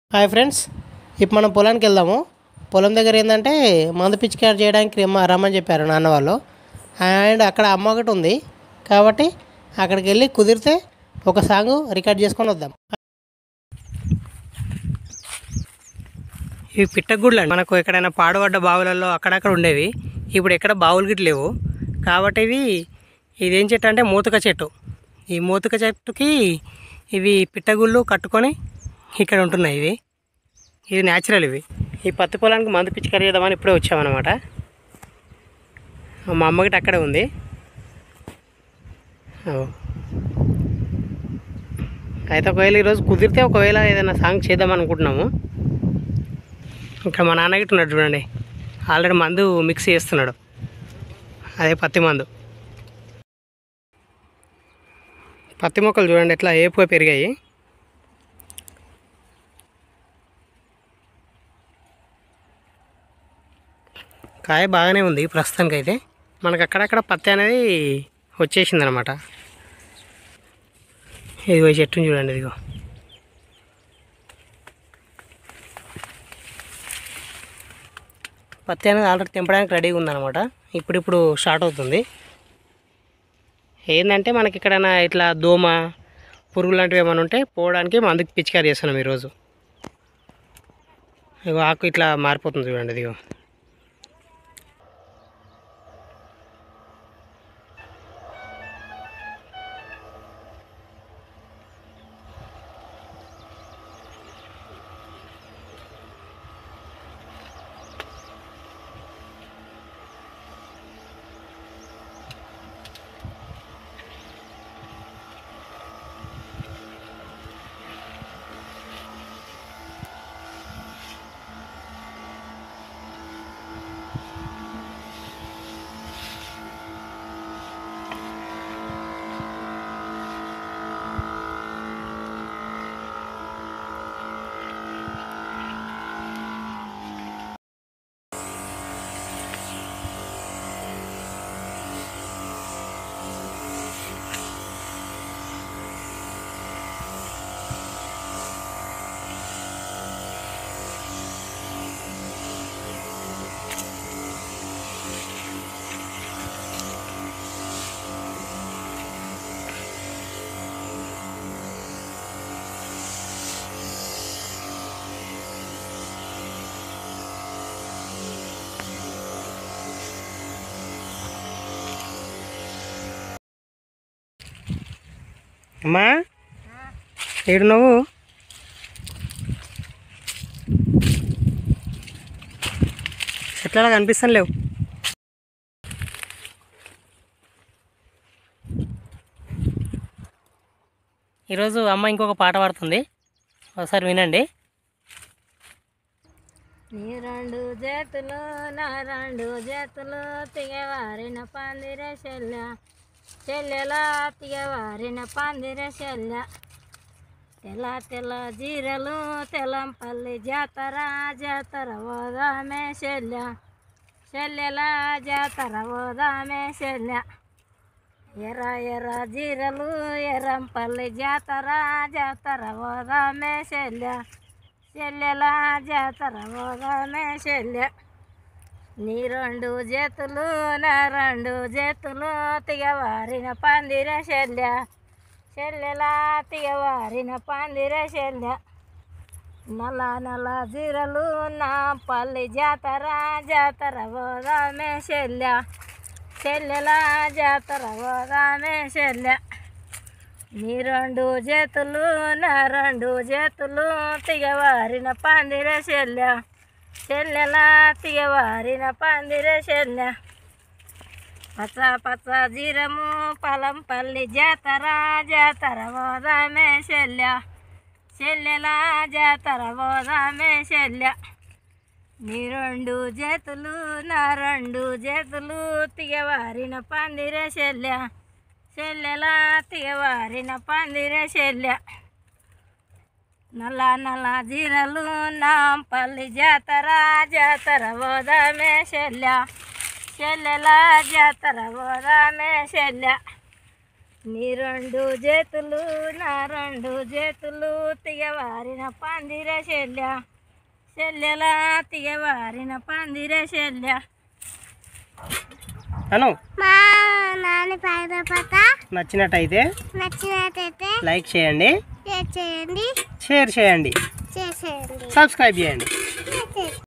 Hi friends ఇప్పుడు మనం పొలానికి వెళ్దాము పొలం దగ్గర ఏంటంటే మందు పిచికారి చేయడానికి రమ్మ రమ్మని చెప్పారు నాన్న వాళ్ళు అండ్ అక్కడ అమ్మ ఒకటి ఉంది కాబట్టి అక్కడికి వెళ్ళి కుదిరితే ఒక సాంగ్ రికార్డ్ చేసుకొని వద్దాం ఇవి పిట్టగుడ్లు అండి మనకు ఎక్కడైనా పాడుపడ్డ బావులలో అక్కడక్కడ ఉండేవి ఇప్పుడు ఎక్కడ బావులు గిట్ల లేవు కాబట్టి ఇవి ఇదేం చెట్టు అంటే మూతుక చెట్టు ఈ మూతుక చెట్టుకి ఇవి పిట్టగుళ్ళు కట్టుకొని ఇక్కడ ఉంటున్నాయి ఇవి ఇది న్యాచురల్ ఇవి ఈ పత్తి పొలానికి మందు పిచికారి చేద్దామని ఇప్పుడే వచ్చామన్నమాట మా అమ్మగిట అక్కడే ఉంది ఓ. అయితే ఒకవేళ ఈరోజు కుదిరితే ఒకవేళ ఏదైనా సాంగ్ చేద్దాం అనుకుంటున్నాము ఇక్కడ మా నాన్న గిట్ట ఉన్నాడు చూడండి ఆల్రెడీ మందు మిక్స్ చేస్తున్నాడు అదే పత్తి మందు పత్తి మొక్కలు చూడండి ఎట్లా ఏపుగా పెరిగాయి కాయ బాగానే ఉంది ప్రస్తుతానికి అయితే మనకు అక్కడక్కడ పత్తి అనేది వచ్చేసింది అనమాట ఇదిగో ఈ చెట్టుని చూడండి ఇదిగో పత్తి అనేది ఆల్రెడీ తెంపడానికి రెడీగా ఉందన్నమాట ఇప్పుడిప్పుడు స్టార్ట్ అవుతుంది ఏంటంటే మనకి ఎక్కడైనా ఇట్లా దోమ పురుగు లాంటివి ఏమైనా ఉంటే పోవడానికి మందుకి పిచికారి చేస్తున్నాం ఈరోజు ఇగో ఆకు ఇట్లా మారిపోతుంది చూడండి ఇదిగో అమ్మా ఏడు నువ్వు చెట్లలో కనిపిస్తాను లేవు ఈరోజు అమ్మ ఇంకొక పాట పాడుతుంది ఒకసారి వినండి నీ రెండు చేతులు నా రెండు చేతులు తిగవారిన పందిర చెల్ల చెల్లెలా తిగవారిన పందిర చెల్ల తెల్ల తెల్ల జీరలు తెల్లంపల్లి జాతర జాతర ఓదామే చెల్ల చెల్లెలా జాతర ఓదామే చెల్ల ఎర్ర ఎర్ర జీరలు ఎర్రంపల్లి జాతర జాతర ఓదామే చెల్ల చెల్లెలా జాతర ఓదామే చెల్లె నీ రెండు చేతులు నా రెండు చేతులు తిగవారిన పందిర చెల్లె చెల్లెలా తిగవారిన పందిర చెల్లె నల్ల నల్ల జీరలు నా పల్లి జాతర జాతర ఓదామే చెల్లె చెల్లెలా జాతర ఓదామే చెల్లె నీ రెండు చేతులు నా రెండు చేతులు తిగవారిన పందిర చెల్లె చెల్లెలా తిగవారిన పందిర చెల్లె పచ్చ పచ్చ జీరము పల్లి జాతర జాతర ఓదామే చెల్లె చెల్లెలా జాతర ఓదామే చెల్లె నీ రెండు చేతులు నా రెండు చేతులు తిగవారిన పందిర చెల్లె చెల్లెలా తిగవారిన పందిర చెల్లె నల్ల నల్ల జీరలు నా పల్లి జాతర జాతర ఓదామే చెల్లె చెల్లెలా జాతర ఓదామే చెల్లె నీ రెండు చేతులు నా రెండు చేతులు తిగవారిన పందిర చెల్లె చెల్లెలా తిగవారిన పందిర చెల్లె అను మా నాన్న పైన పత నచ్చినట్టయితే నచ్చినట్టయితే లైక్ చేయండి షేర్ చేయండి షేర్ చేయండి చేసేయండి సబ్స్క్రైబ్ చేయండి